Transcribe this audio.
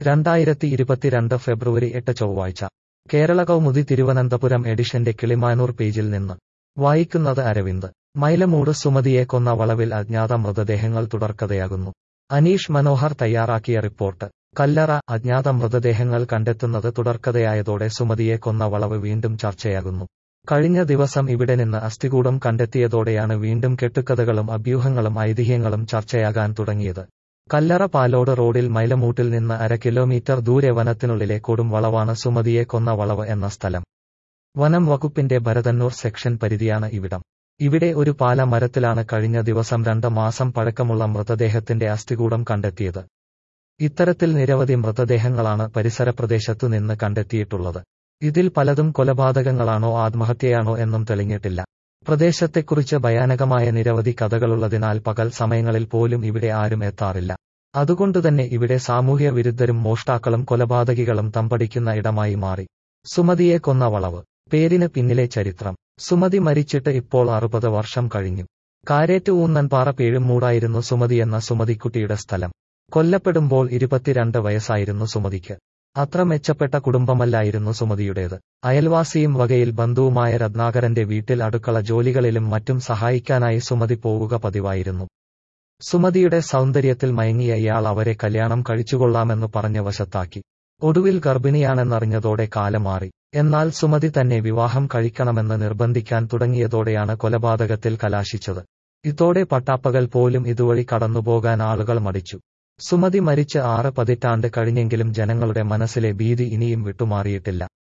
രണ്ടായിരത്തി ഇരുപത്തിരണ്ട് ഫെബ്രുവരി എട്ട് ചൊവ്വാഴ്ച കേരള കൗമുദി തിരുവനന്തപുരം എഡിഷന്റെ കിളിമാനൂർ പേജിൽ നിന്ന് വായിക്കുന്നത് അരവിന്ദ് മൈലമൂട് സുമതിയെ കൊന്ന വളവിൽ അജ്ഞാത മൃതദേഹങ്ങൾ തുടർക്കഥയാകുന്നു അനീഷ് മനോഹർ തയ്യാറാക്കിയ റിപ്പോർട്ട് കല്ലറ അജ്ഞാത മൃതദേഹങ്ങൾ കണ്ടെത്തുന്നത് തുടർക്കഥയായതോടെ സുമതിയെ കൊന്ന വളവ് വീണ്ടും ചർച്ചയാകുന്നു കഴിഞ്ഞ ദിവസം ഇവിടെ നിന്ന് അസ്ഥികൂടം കണ്ടെത്തിയതോടെയാണ് വീണ്ടും കെട്ടുകഥകളും അഭ്യൂഹങ്ങളും ഐതിഹ്യങ്ങളും ചർച്ചയാകാൻ തുടങ്ങിയത് കല്ലറ പാലോട് റോഡിൽ മൈലമൂട്ടിൽ നിന്ന് അര കിലോമീറ്റർ ദൂരെ വനത്തിനുള്ളിലെ കൊടും വളവാണ് സുമതിയെ കൊന്ന വളവ് എന്ന സ്ഥലം വനം വകുപ്പിന്റെ ഭരതന്നൂർ സെക്ഷൻ പരിധിയാണ് ഇവിടം ഇവിടെ ഒരു പാല മരത്തിലാണ് കഴിഞ്ഞ ദിവസം രണ്ട് മാസം പഴക്കമുള്ള മൃതദേഹത്തിന്റെ അസ്ഥികൂടം കണ്ടെത്തിയത് ഇത്തരത്തിൽ നിരവധി മൃതദേഹങ്ങളാണ് പരിസര പ്രദേശത്തു നിന്ന് കണ്ടെത്തിയിട്ടുള്ളത് ഇതിൽ പലതും കൊലപാതകങ്ങളാണോ ആത്മഹത്യയാണോ എന്നും തെളിഞ്ഞിട്ടില്ല പ്രദേശത്തെക്കുറിച്ച് ഭയാനകമായ നിരവധി കഥകളുള്ളതിനാൽ പകൽ സമയങ്ങളിൽ പോലും ഇവിടെ ആരും എത്താറില്ല അതുകൊണ്ടുതന്നെ ഇവിടെ സാമൂഹ്യ വിരുദ്ധരും മോഷ്ടാക്കളും കൊലപാതകികളും തമ്പടിക്കുന്ന ഇടമായി മാറി സുമതിയെ കൊന്ന വളവ് പേരിന് പിന്നിലെ ചരിത്രം സുമതി മരിച്ചിട്ട് ഇപ്പോൾ അറുപത് വർഷം കഴിഞ്ഞു കാരേറ്റ് ഊന്നൻപാറ പേഴുമൂടായിരുന്നു സുമതി എന്ന സുമതിക്കുട്ടിയുടെ സ്ഥലം കൊല്ലപ്പെടുമ്പോൾ ഇരുപത്തിരണ്ട് വയസ്സായിരുന്നു സുമതിക്ക് അത്ര മെച്ചപ്പെട്ട കുടുംബമല്ലായിരുന്നു സുമതിയുടേത് അയൽവാസിയും വകയിൽ ബന്ധുവുമായ രത്നാകരന്റെ വീട്ടിൽ അടുക്കള ജോലികളിലും മറ്റും സഹായിക്കാനായി സുമതി പോവുക പതിവായിരുന്നു സുമതിയുടെ സൗന്ദര്യത്തിൽ മയങ്ങിയ ഇയാൾ അവരെ കല്യാണം കഴിച്ചുകൊള്ളാമെന്ന് പറഞ്ഞ വശത്താക്കി ഒടുവിൽ ഗർഭിണിയാണെന്നറിഞ്ഞതോടെ കാലം മാറി എന്നാൽ സുമതി തന്നെ വിവാഹം കഴിക്കണമെന്ന് നിർബന്ധിക്കാൻ തുടങ്ങിയതോടെയാണ് കൊലപാതകത്തിൽ കലാശിച്ചത് ഇതോടെ പട്ടാപ്പകൽ പോലും ഇതുവഴി കടന്നുപോകാൻ ആളുകൾ മടിച്ചു സുമതി മരിച്ച് ആറ് പതിറ്റാണ്ട് കഴിഞ്ഞെങ്കിലും ജനങ്ങളുടെ മനസ്സിലെ ഭീതി ഇനിയും വിട്ടുമാറിയിട്ടില്ല